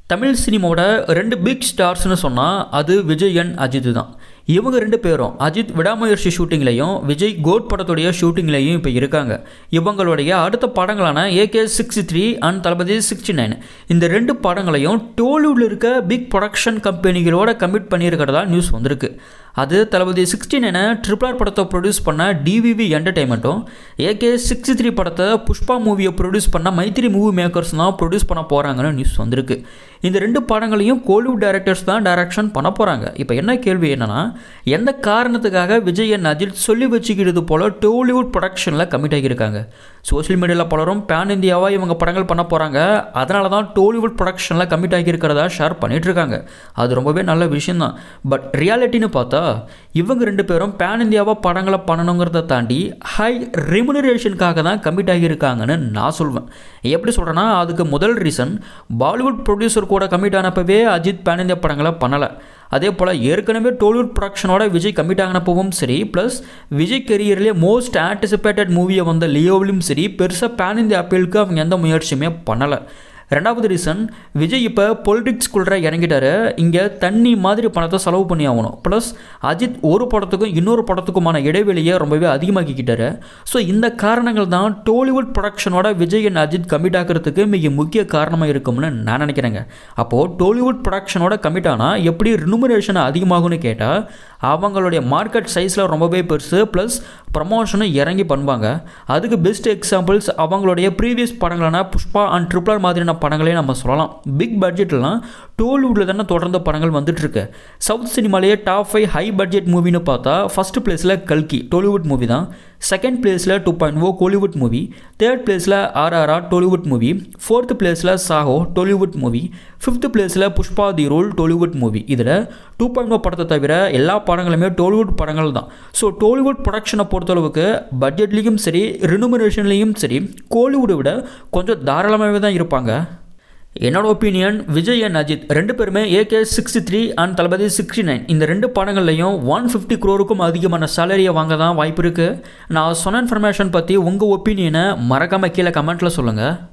தமிழ் சினிமாவோட ரெண்டு பிக் ஸ்டார்ஸ்னு சொன்னால் அது விஜய் அண்ட் அஜித் தான் இவங்க ரெண்டு பேரும் அஜித் விடாமுயற்சி ஷூட்டிங்லையும் விஜய் கோட் படத்துடைய ஷூட்டிங்லையும் இப்போ இருக்காங்க இவங்களுடைய அடுத்த படங்களான AK sixty three and Thalapathy sixty nine இந்த ரெண்டு படங்களையும் டோலிவுட்டில் இருக்க பிக் ப்ரொடக்ஷன் கம்பெனிகளோட கமிட் பண்ணியிருக்கிறதா நியூஸ் வந்திருக்கு அது தளபதி சிக்ஸ்டி நைனை ட்ரிபிள் ஆர் படத்தை ப்ரொடியூஸ் பண்ண டிவிவி என்டர்டைன்மெண்ட்டும் ஏகே சிக்ஸ்டி த்ரீ படத்தை புஷ்பா மூவியை ப்ரொடியூஸ் பண்ண மைத்திரி மூவி மேக்கர்ஸ் தான் ப்ரொடியூஸ் பண்ண போகிறாங்கன்னு நியூஸ் வந்திருக்கு இந்த ரெண்டு படங்களையும் கோலிவுட் டைரக்டர்ஸ் தான் டைரக்ஷன் பண்ண போகிறாங்க இப்போ என்ன கேள்வி என்னன்னா எந்த காரணத்துக்காக விஜய் அண்ட் அஜித் சொல்லி வச்சுக்கிறது போல் டோலிவுட் ப்ரொடக்ஷனில் கமிட் ஆகியிருக்காங்க சோஷியல் மீடியாவில் பலரும் பேன் இந்தியாவாக இவங்க படங்கள் பண்ண போகிறாங்க அதனால தான் டோலிவுட் ப்ரொடக்ஷனில் கமிட் ஆகியிருக்கிறதா ஷேர் பண்ணிகிட்ருக்காங்க அது ரொம்பவே நல்ல விஷயந்தான் பட் ரியாலிட்டின்னு பார்த்தா இவங்க ரெண்டு பேரும் பேன் இந்தியாவாக படங்களை பண்ணணுங்கிறத தாண்டி ஹை ரெமுனரேஷனுக்காக தான் கமிட் ஆகியிருக்காங்கன்னு நான் சொல்வேன் எப்படி சொல்கிறேன்னா அதுக்கு முதல் ரீசன் பாலிவுட் ப்ரொடியூசர் கூட கமிட் ஆனப்பவே அஜித் பேன் இந்தியா படங்களை பண்ணலை அதே போல் ஏற்கனவே டோலிவுட் ப்ரொடக்ஷனோட விஜய் கமிட் ஆகினப்பவும் சரி ப்ளஸ் விஜய் கெரியர்லேயே மோஸ்ட் ஆன்டிசிபேட்டட் மூவியை வந்த லியோவிலும் சரி பெருசாக பேன் இந்தியா அப்பீலுக்கு அவங்க எந்த முயற்சியுமே பண்ணலை ரெண்டாவது ரீசன் விஜய் இப்போ பொலிட்டிக்ஸ்குள்ளே இறங்கிட்டாரு இங்கே தண்ணி மாதிரி பணத்தை செலவு பண்ணி ஆகணும் ப்ளஸ் அஜித் ஒரு படத்துக்கும் இன்னொரு படத்துக்குமான இடைவெளியை ரொம்பவே அதிகமாக்கிக்கிட்டாரு ஸோ இந்த காரணங்கள் தான் டோலிவுட் ப்ரொடக்ஷனோட விஜய் அண்ட் அஜித் கமிட் ஆகிறதுக்கு மிக முக்கிய காரணமாக இருக்கும்னு நான் நினைக்கிறேங்க அப்போது டோலிவுட் ப்ரொடக்ஷனோட கமிட் ஆனால் எப்படி ரினுமரேஷன் அதிகமாகும்னு கேட்டால் அவங்களுடைய மார்க்கெட் சைஸில் ரொம்பவே பெருசு ப்ளஸ் ப்ரமோஷனும் இறங்கி பண்ணுவாங்க அதுக்கு பெஸ்ட் எக்ஸாம்பிள்ஸ் அவங்களுடைய ப்ரீவியஸ் படங்களான புஷ்பா அண்ட் ட்ரிப்ளர் மாதிரியான படங்களே நம்ம சொல்லலாம் பிக் பட்ஜெட்லாம் டோலிவுட்டில் தானே தொடர்ந்து படங்கள் வந்துட்டுருக்கு சவுத் சினிமாலேயே டாப் ஃபைவ் ஹை பட்ஜெட் மூவின்னு பார்த்தா ஃபஸ்ட் பிளேஸில் கல்கி டோலிவுட் மூவி தான் செகண்ட் பிளேஸில் two point o Kollywood movie third பிளேஸில் ஆர்ஆர்ஆர் டோலிவுட் மூவி ஃபோர்த் பிளேஸில் சாஹோ டோலிவுட் மூவி ஃபிஃப்த் பிளேஸில் Pushpa the rule Tollywood movie இதில் டூ பாயிண்ட் ஓ படத்தை தவிர எல்லா படங்களுமே டோலிவுட் படங்கள் தான் ஸோ டோலிவுட் ப்ரொடக்ஷனை பொறுத்தளவுக்கு பட்ஜெட்லேயும் சரி ரினுமரேஷன்லேயும் சரி கோலிவுட்டை விட கொஞ்சம் தாராளமாகவே தான் இருப்பாங்க என்னோட ஒப்பீனியன் விஜய் அண்ட் அஜித் ரெண்டு பேருமே AK sixty three and Thalapathy sixty nine இந்த ரெண்டு படங்கள்லையும் ஒன் ஃபிஃப்டி க்ரோருக்கும் அதிகமான சேலரியை வாங்க தான் வாய்ப்பு இருக்குது நான் சொன்ன இன்ஃபர்மேஷன் பற்றி உங்கள் ஒப்பீனியனை மறக்காமல் கீழே கமெண்ட்டில் சொல்லுங்கள்